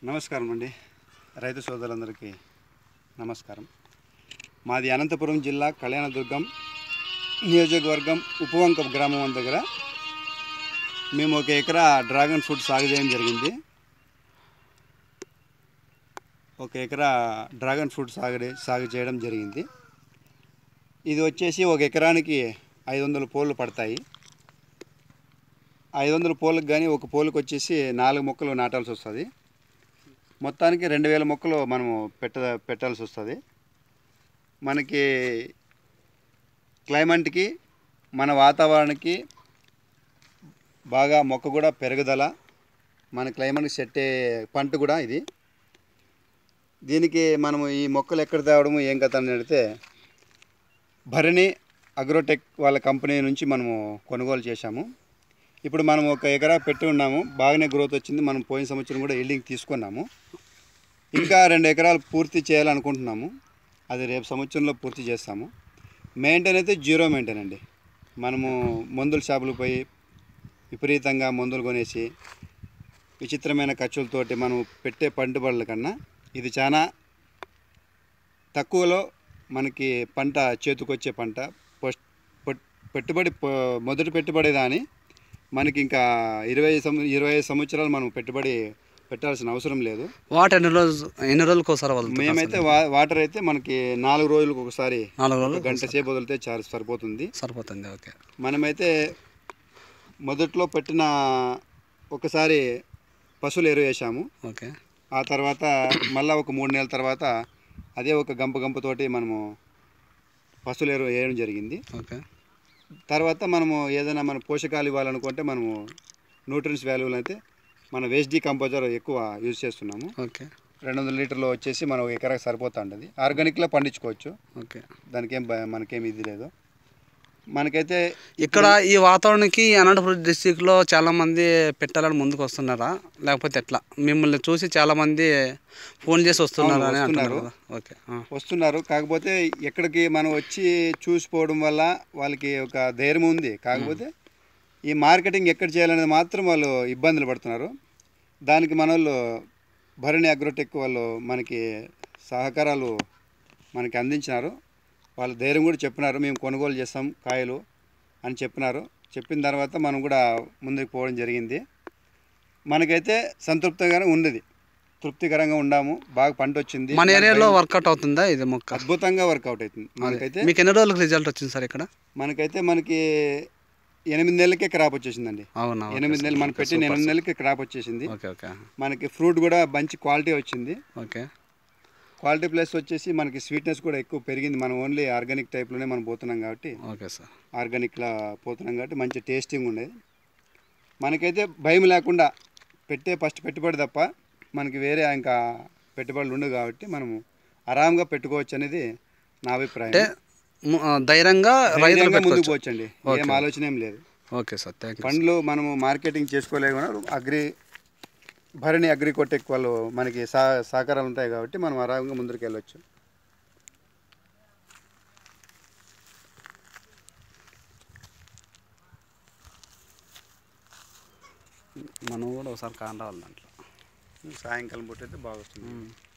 నమస్కారం అండి రైతు సోదరులందరికీ నమస్కారం మాది అనంతపురం జిల్లా కళ్యాణదుర్గం నియోజకవర్గం ఉపవంక గ్రామం దగ్గర మేము ఒక ఎకరా డ్రాగన్ ఫ్రూట్ సాగు చేయడం జరిగింది ఒక ఎకరా డ్రాగన్ ఫ్రూట్ సాగు సాగు చేయడం జరిగింది ఇది వచ్చేసి ఒక ఎకరానికి ఐదు వందల పోళ్ళు పడతాయి ఐదు వందల పోలకు కానీ ఒక పోలకు వచ్చేసి నాలుగు మొక్కలు నాటాల్సి వస్తుంది మొత్తానికి రెండు వేల మొక్కలు మనము పెట్ట పెట్టాల్సి వస్తుంది మనకి క్లైమేట్కి మన వాతావరణానికి బాగా మొక్క కూడా పెరుగుదల మన క్లైమేట్కి సెట్ అయ్యే పంట కూడా ఇది దీనికి మనము ఈ మొక్కలు ఎక్కడ తేవడము ఏం కథ అని అడిగితే భరణి అగ్రోటెక్ వాళ్ళ కంపెనీ నుంచి మనము కొనుగోలు చేశాము ఇప్పుడు మనం ఒక ఎకరా పెట్టి ఉన్నాము బాగానే గ్రోత్ వచ్చింది మనం పోయిన సంవత్సరం కూడా ఎల్డింగ్ తీసుకున్నాము ఇంకా రెండు ఎకరాలు పూర్తి చేయాలనుకుంటున్నాము అది రేపు సంవత్సరంలో పూర్తి చేస్తాము మెయింటైన్ అయితే జీరో మెయింటైన్ అండి మనము మందుల షాపులు పోయి విపరీతంగా మందులు కొనేసి విచిత్రమైన ఖర్చులతోటి మనం పెట్టే పంటబడుల కన్నా ఇది చాలా తక్కువలో మనకి పంట చేతికొచ్చే పంట ఫస్ట్ పట్- పెట్టుబడి ప- మొదటి పెట్టుబడి దాని మనకి ఇంకా ఇరవై సం ఇరవై ఐదు సంవత్సరాలు మనం పెట్టుబడి పెట్టాల్సిన అవసరం లేదు వాటర్ ఎన్ని రోజు ఎన్ని రోజులకు ఒకసారి వదులుతారు మేమైతే వా వాటర్ అయితే మనకి నాలుగు రోజులకు ఒకసారి నాలుగు ఒక రోజులు గంట సేపు వదిలితే చాలు సరిపోతుంది సరిపోతుంది ఓకే మనమైతే మొదట్లో పెట్టిన ఒకసారి పశువులు ఎరువు వేసాము ఓకే ఆ తర్వాత మళ్ళీ ఒక మూడు నెలల తర్వాత అదే ఒక గంప గంపతోటి మనము పశువుల ఎరువు వేయడం జరిగింది ఓకే తర్వాత మనము ఏదైనా మన పోషకాలు ఇవ్వాలనుకుంటే మనము న్యూట్రియన్స్ వాల్యూలు అయితే మన వేస్ట్ డీకంపోజర్ ఎక్కువ యూజ్ చేస్తున్నాము ఓకే రెండు వందల లీటర్లు వచ్చేసి మనం ఒక ఎకరాకి సరిపోతా ఉంటుంది ఆర్గానిక్లో పండించుకోవచ్చు ఓకే దానికేం భయ- మనకేం ఇది లేదు మనకైతే ఇక్కడ ఈ వాతావరణానికి అనంతపురం డిస్టిక్లో చాలా మంది పెట్టాలని ముందుకు వస్తున్నారా లేకపోతే ఎట్లా మిమ్మల్ని చూసి చాలా మంది ఫోన్ చేసి వస్తున్నారా అని అంటున్నారు కదా ఓకే ఆ. వస్తున్నారు కాకపోతే ఎక్కడికి మనం వచ్చి చూసిపోవడం వల్ల వాళ్ళకి ఒక ధైర్యం ఉంది కాకపోతే ఈ మార్కెటింగ్ ఎక్కడ చేయాలనేది మాత్రం వాళ్ళు ఇబ్బందులు పడుతున్నారు దానికి మన వాళ్ళు భరణి అగ్రోటెక్ వాళ్ళు మనకి సహకారాలు మనకి అందించినారు వాళ్ళు ధైర్యం కూడా చెప్పినారు మేము కొనుగోలు చేస్తాం కాయలు అని చెప్పినారు చెప్పిన తర్వాత మనం కూడా ముందుకు పోవడం జరిగింది మనకైతే సంతృప్తిగానే ఉన్నది తృప్తికరంగా ఉండాము బాగా పంట వచ్చింది మన ఏరియాలో వర్కౌట్ అవుతుందా ఇది మొక్క అద్భుతంగా వర్కౌట్ అవుతుంది మనకైతే మీకు ఎన్ని రోజులకు రిజల్ట్ వచ్చింది సార్ ఇక్కడ మనకైతే మనకి ఎనిమిది నెలలకే క్రాప్ వచ్చేసిందండి అవునా ఓకే ఎనిమిది సార్. నెలలు మనం ఓకే, పెట్టిన సూపర్ ఎనిమిది సార్. నెలలకి క్రాప్ వచ్చేసింది ఓకే ఓకే మనకి ఫ్రూట్ కూడా మంచి క్వాలిటీ వచ్చింది ఓకే క్వాలిటీ ప్లస్ వచ్చేసి మనకి స్వీట్నెస్ కూడా ఎక్కువ పెరిగింది మనం ఓన్లీ ఆర్గానిక్ టైప్లోనే మనం పోతున్నాం కాబట్టి ఓకే సార్ ఆర్గానిక్లా పోతున్నాం కాబట్టి మంచి టేస్టింగ్ ఉండేది మనకైతే భయం లేకుండా పెట్టే ఫస్ట్ పెట్టుబడి తప్ప మనకి వేరే ఇంకా పెట్టుబడులు ఉండవు కాబట్టి మనము ఆరాంగా పెట్టుకోవచ్చు అనేది నా అభిప్రాయం అంటే ము- ఆ, ధైర్యంగా రైతులు ధైర్యంగా ముందుకు పెట్టుకోవచ్చు పోవచ్చండి ఏం ఆలోచన ఏం లేదు ఓకే సార్ థ్యాంక్ యూ పండ్లు మనము మార్కెటింగ్ చేసుకోలేకుండా అగ్రి భరణి అగ్రి కొట్టెక్ వాళ్ళు మనకి సా సహకారాలు ఉంటాయి కాబట్టి మనం ఆరాంగా ముందుకు వెళ్ళొచ్చు మనం కూడా ఒకసారి కాని రావాలి దాంట్లో సాయంకాలం పూట అయితే బాగా వస్తుంది ఉమ్.